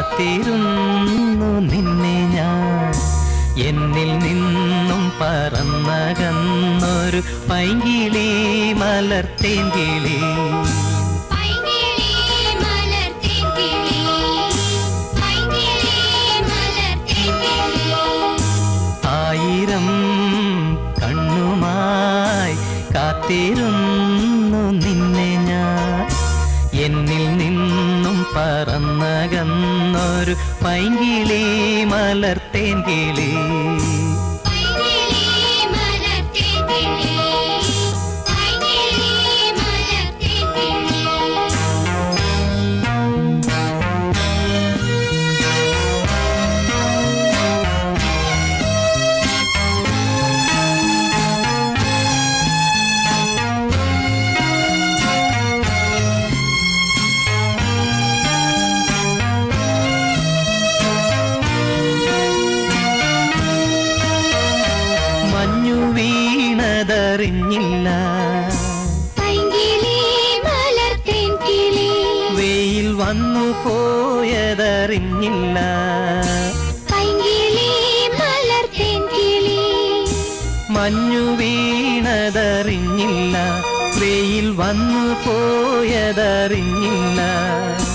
കാത്തിരുന്നു നിന്നെ ഞാൻ എന്നിൽ നിന്നും പറന്നകന്നൊരു പൈങ്കിളി മലർത്തേങ്കിളി പൈങ്കിളി മലർത്തിൻ കിളി പൈങ്കിളി മലർത്തിൻ കിളി ആയിരം കണ്ണുമായി കാത്തിരുന്നു നിന്നെ ഞാൻ എന്നിൽ നിന്നും പറന്നകന്നൊരു പൈങ്കിളി മലർത്തേങ്കിളി പൈങ്കിളി മലർത്തിൻ കിളി പൈങ്കിളി മലർത്തിൻ കിളി മഞ്ഞു വീണതറിഞ്ഞില്ല പൈങ്കിളി മലർത്തിൻ കിളി വെയിൽ വന്നു പോയതറിഞ്ഞില്ല പൈങ്കിളി മലർത്തിൻ കിളി മഞ്ഞു വീണതറിഞ്ഞില്ല വെയിൽ വന്നു പോയതറിഞ്ഞില്ല